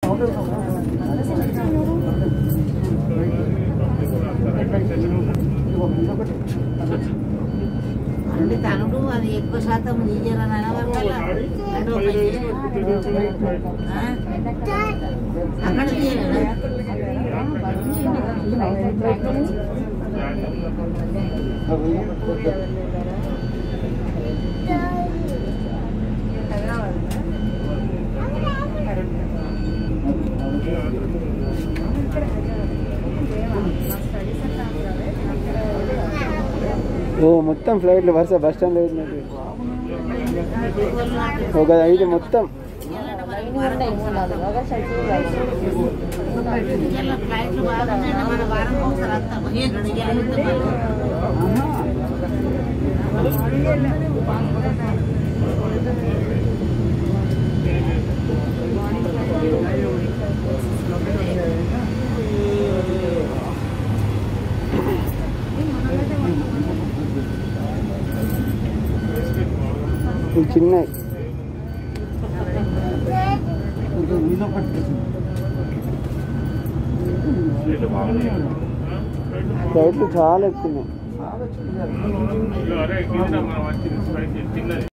అంటే తనుడు అది ఎక్కువ శాతం నీజరని అనవల్ల అంటే ఒక ఆ? అక్కడ తీయాలి ఓ మొత్తం ఫ్లైట్లు వరుస బస్ స్టాండ్ ఒక ఐదు మొత్తం ఫ్లైట్లు బాగున్నాయి మన వారం ఒకసారి వస్తాం రెండు గెలుగుతాం ఈ చిన్న ఫ్లైట్లు చాలా ఎక్కున్నాయి అరే కింద మనం వచ్చింది స్పైసీ తిన్నది